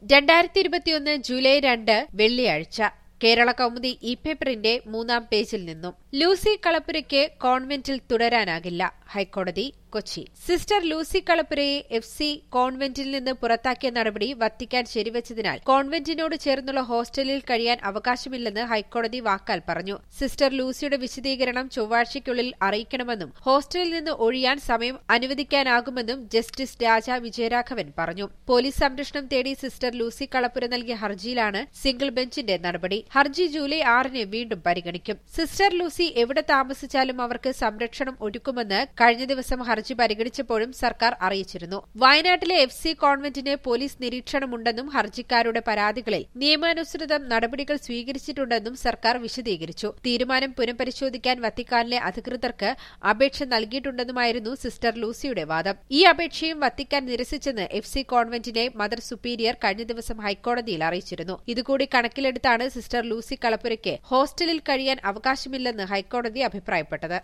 രണ്ടായിരത്തി ഇരുപത്തിയൊന്ന് ജൂലൈ രണ്ട് വെള്ളിയാഴ്ച കേരള കൗമുദി ഇ പേപ്പറിന്റെ മൂന്നാം പേജിൽ നിന്നും ലൂസി കളപ്പുരയ്ക്ക് കോൺവെന്റിൽ തുടരാനാകില്ല ഹൈക്കോടതി കൊച്ചി സിസ്റ്റർ ലൂസി കളപ്പുരയെ എഫ് സി കോൺവെന്റിൽ നിന്ന് പുറത്താക്കിയ നടപടി വത്തിക്കാൻ ശരിവച്ചതിനാൽ കോൺവെന്റിനോട് ചേർന്നുള്ള ഹോസ്റ്റലിൽ കഴിയാൻ അവകാശമില്ലെന്ന് ഹൈക്കോടതി വാക്കാൽ പറഞ്ഞു സിസ്റ്റർ ലൂസിയുടെ വിശദീകരണം ചൊവ്വാഴ്ചയ്ക്കുള്ളിൽ അറിയിക്കണമെന്നും ഹോസ്റ്റലിൽ നിന്ന് ഒഴിയാൻ സമയം അനുവദിക്കാനാകുമെന്നും ജസ്റ്റിസ് രാജ വിജയരാഘവൻ പറഞ്ഞു പോലീസ് സംരക്ഷണം തേടി സിസ്റ്റർ ലൂസി കളപ്പുര നൽകിയ ഹർജിയിലാണ് സിംഗിൾ ബെഞ്ചിന്റെ നടപടി ഹർജി ജൂലൈ ആറിന് വീണ്ടും പരിഗണിക്കും സിസ്റ്റർ ലൂസി എവിടെ താമസിച്ചാലും അവർക്ക് സംരക്ഷണം ഒരുക്കുമെന്ന് കഴിഞ്ഞ ദിവസം ഹർജി പരിഗണിച്ചപ്പോഴും സർക്കാർ അറിയിച്ചിരുന്നു വയനാട്ടിലെ എഫ് സി കോൺവെന്റിന് പോലീസ് നിരീക്ഷണമുണ്ടെന്നും ഹർജിക്കാരുടെ പരാതികളിൽ നിയമാനുസൃതം നടപടികൾ സ്വീകരിച്ചിട്ടുണ്ടെന്നും സർക്കാർ വിശദീകരിച്ചു തീരുമാനം പുനഃപരിശോധിക്കാൻ വത്തിക്കാനിലെ അധികൃതർക്ക് അപേക്ഷ നൽകിയിട്ടുണ്ടെന്നുമായിരുന്നു സിസ്റ്റർ ലൂസിയുടെ വാദം ഈ അപേക്ഷയും വത്തിക്കാൻ നിരസിച്ചെന്ന് എഫ് സി കോൺവെന്റിനെ മദർ സുപ്പീരിയർ കഴിഞ്ഞ ദിവസം ഹൈക്കോടതിയിൽ അറിയിച്ചിരുന്നു ഇതുകൂടി കണക്കിലെടുത്താണ് സിസ്റ്റർ ലൂസി കളപ്പുരയ്ക്ക് ഹോസ്റ്റലിൽ കഴിയാൻ അവകാശമില്ലെന്ന് ഹൈക്കോടതി അഭിപ്രായപ്പെട്ടത്